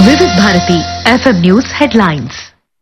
వివిధ Bharati FM news headlines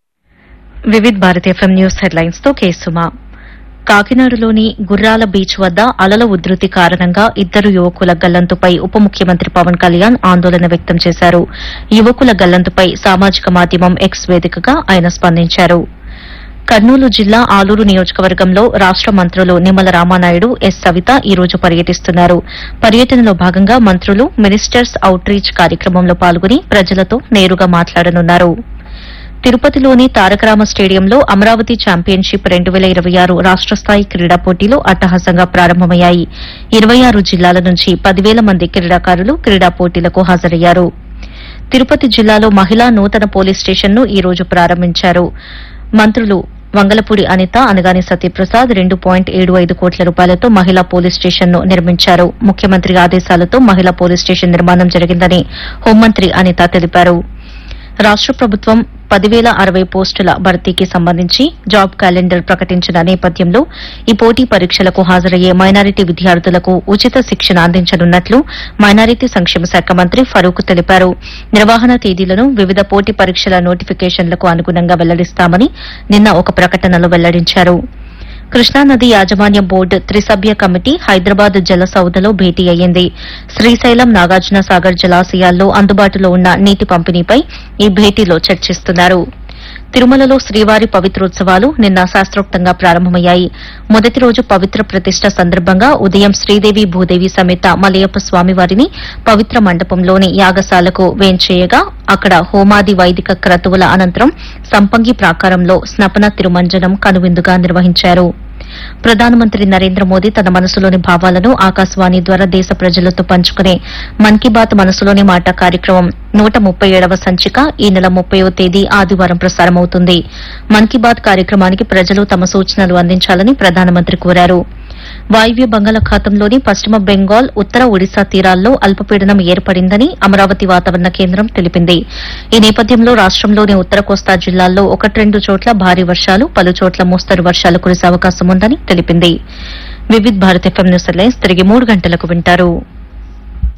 Vividh Bharat FM news headlines తో కేసుమా కాకినాడలోని గుర్రాల బీచ్ వద్ద అలల ఉధృతి కారణంగా ఇద్దరు యువకుల గల్లంతుపై ఉప ముఖ్యమంత్రి పవన్ కళ్యాణ్ ఆందోళన వ్యక్తం చేశారు యువకుల గల్లంతుపై సామాజిక మాధ్యమం ఎక్స్ వేదికగా ఆయన స్పందించారు కర్నూలు జిల్లా ఆలూరు నియోజకవర్గంలో రాష్ట మంత్రులు నిమ్మల రామానాయుడు ఎస్ సవిత ఈ రోజు పర్యటిస్తున్నారు పర్యటనలో భాగంగా మంత్రులు మినిస్టర్స్ అవుట్ రీచ్ కార్యక్రమంలో పాల్గొని ప్రజలతో నేరుగా మాట్లాడనున్నారు తిరుపతిలోని తారకరామ స్టేడియంలో అమరావతి ఛాంపియన్షిప్ రెండు వేల ఇరవై ఆరు రాష్ట స్థాయి క్రీడా పోటీలు అట్టహాసంగా ప్రారంభమయ్యాయి ఇరవై ఆరు జిల్లాల నుంచి పదివేల మంది క్రీడాకారులు క్రీడా పోటీలకు హాజరయ్యారు తిరుపతి జిల్లాలో మహిళా నూతన పోలీస్ స్టేషన్ను ఈ రోజు ప్రారంభించారు మంత్రులు వంగలపూడి అనిత అనగాని సత్యప్రసాద్ రెండు పాయింట్ ఏడు ఐదు కోట్ల రూపాయలతో మహిళా పోలీస్ స్టేషన్ను నిర్మించారు ముఖ్యమంత్రి ఆదేశాలతో మహిళా పోలీస్ స్టేషన్ నిర్మాణం జరిగిందని హోంమంత్రి అనిత తెలిపారు రాష్ట ప్రభుత్వం పదివేల అరవై పోస్టుల భర్తీకి సంబంధించి జాబ్ క్యాలెండర్ ప్రకటించిన నేపథ్యంలో ఈ పోటీ పరీక్షలకు హాజరయ్యే మైనారిటీ విద్యార్థులకు ఉచిత శిక్షణ అందించనున్నట్లు మైనారిటీ సంక్షేమ శాఖ మంత్రి ఫరూక్ తెలిపారు నిర్వహణ తేదీలను వివిధ పోటీ పరీక్షల నోటిఫికేషన్లకు అనుగుణంగా వెల్లడిస్తామని నిన్న ఒక ప్రకటనలో వెల్లడించారు కృష్ణానది యాజమాన్య బోర్డు త్రిసభ్య కమిటీ హైదరాబాద్ జల సౌధలో భేటీ అయ్యింది శ్రీశైలం నాగార్జున సాగర్ జలాశయాల్లో అందుబాటులో ఉన్న నీటి పంపిణీపై ఈ భేటీలో చర్చిస్తున్నారు తిరుమలలో శ్రీవారి పవిత్రోత్సవాలు నిన్న శాస్త్రోక్తంగా ప్రారంభమయ్యాయి మొదటి రోజు పవిత్ర ప్రతిష్ట సందర్భంగా ఉదయం శ్రీదేవి భూదేవి సమేత మలయప్ప స్వామివారిని పవిత్ర మండపంలోని యాగశాలకు వేంచేయగా అక్కడ హోమాది వైదిక క్రతువుల అనంతరం సంపంగి ప్రాకారంలో స్నపన తిరుమంజనం కనువిందుగా నిర్వహించారు ప్రధానమంత్రి నరేంద్ర మోదీ తన మనసులోని భావాలను ఆకాశవాణి ద్వారా దేశ ప్రజలతో పంచుకునే మన్ కీ బాత్ మనసులోని మాట కార్యక్రమం నూట ముప్పై ఏడవ సంచిక ఈ నెల ముప్పయో తేదీ ఆదివారం ప్రసారమవుతుంది మన్ కీ బాత్ కార్యక్రమానికి ప్రజలు తమ సూచనలు అందించాలని ప్రధానమంత్రి కోరారు వాయువ్య బంగాళాఖాతంలోని పశ్చిమ బెంగాల్ ఉత్తర ఒడిశా తీరాల్లో అల్పపీడనం ఏర్పడిందని అమరావతి వాతావరణ కేంద్రం తెలిపింది ఈ నేపథ్యంలో రాష్టంలోని ఉత్తర కోస్తా జిల్లాల్లో ఒకటి రెండు చోట్ల భారీ వర్షాలు పలు చోట్ల మోస్తరు వర్షాలు కురిసే అవకాశం ఉందని తెలిపింది Vividh Bharat FM news headlines తిరిగి మూడు గంటలకు వింటారు